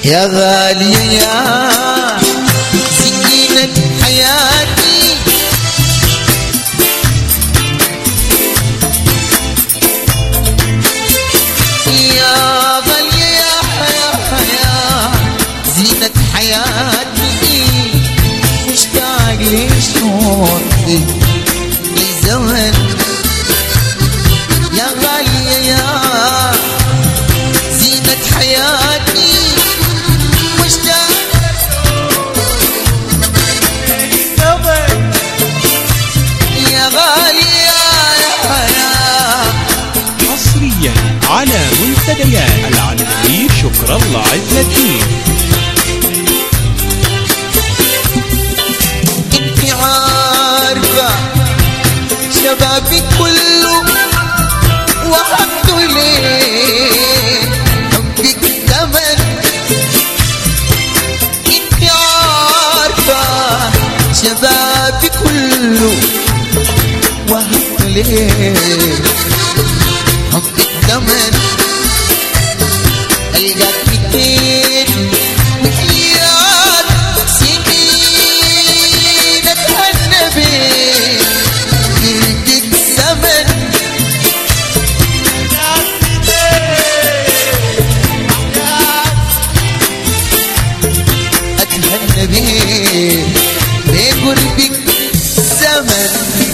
يا غالية يا سكينة حياتي يا غالية يا حياة حياة زينة حياتي مشتاق لشوقي لزمن يا غالية يا زينة حياتي مشتاق يا غالية يا حياة حصريا على منتديات العندليب شكر الله عز الدين انت عارفة شبابي كله وحبته ليه حبك زمن انت عارفة شبابي كله وحبته ليه حبك زمن القاك ميتين مليار سنين اتهنى جلدك زمن اتهنى بيه بقربك زمن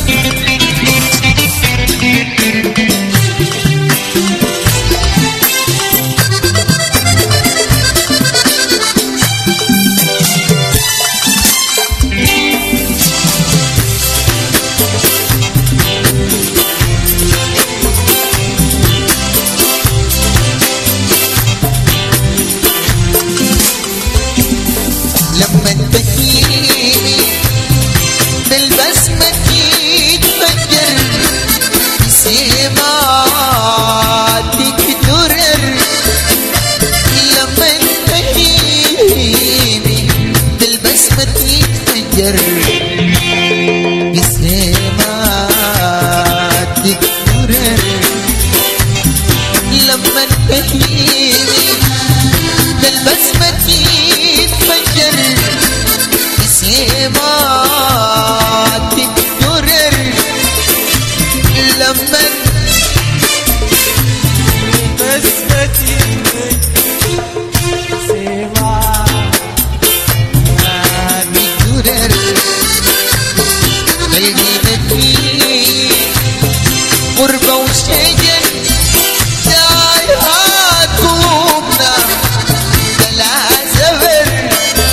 لما تجيني بالبسمة تتفجر سماتك ترر لما تجيني بالبسمة تتفجر سماتك ترر لما تجيني بالبسمة تتفجر سماتك ترر لما بسمتي ترر قلبي فيه غربة وشجن تايهات قلوبنا بلا زفر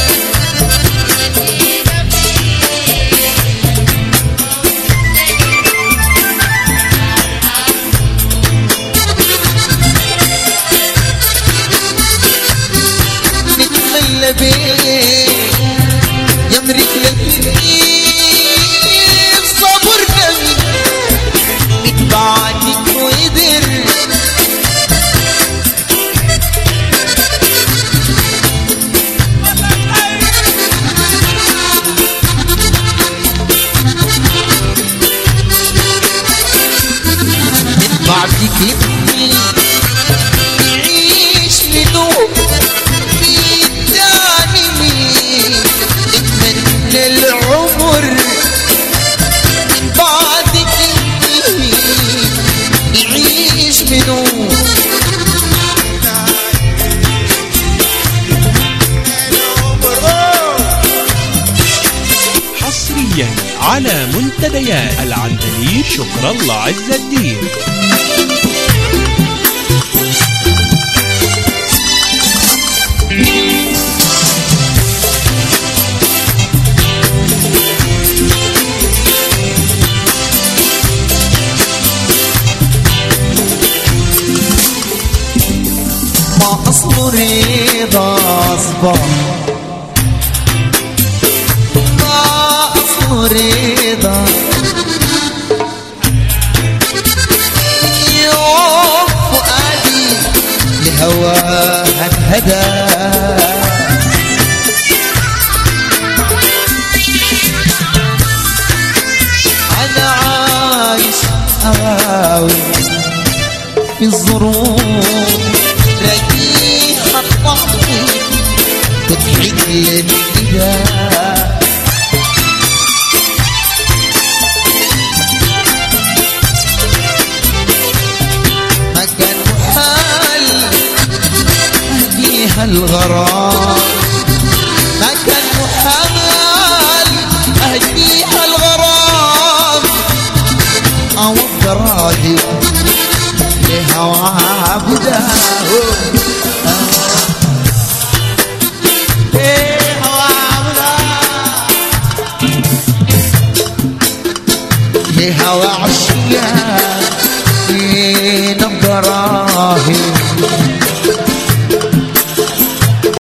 نتملى بيه يمرك للكيف صبرنا من بعدك وقدر من بعدك ابني يعيش لدوب بيداني مين اتمنى العمر من بعدك انتي يعيش بنور حصريا على منتديات العندليب شكر الله عز الدين ما اصبر رضا اصبر ما اصبر رضا يوم فؤادي لهواها انهدى انا عايش اواوي في الظروف رقيق حطمي وتحن للنداء ما كان محال أهديها الغرام ما كان محال أهديها الغرام أو الضراجي لهوى عبداه لهوى عشيان من الضراهم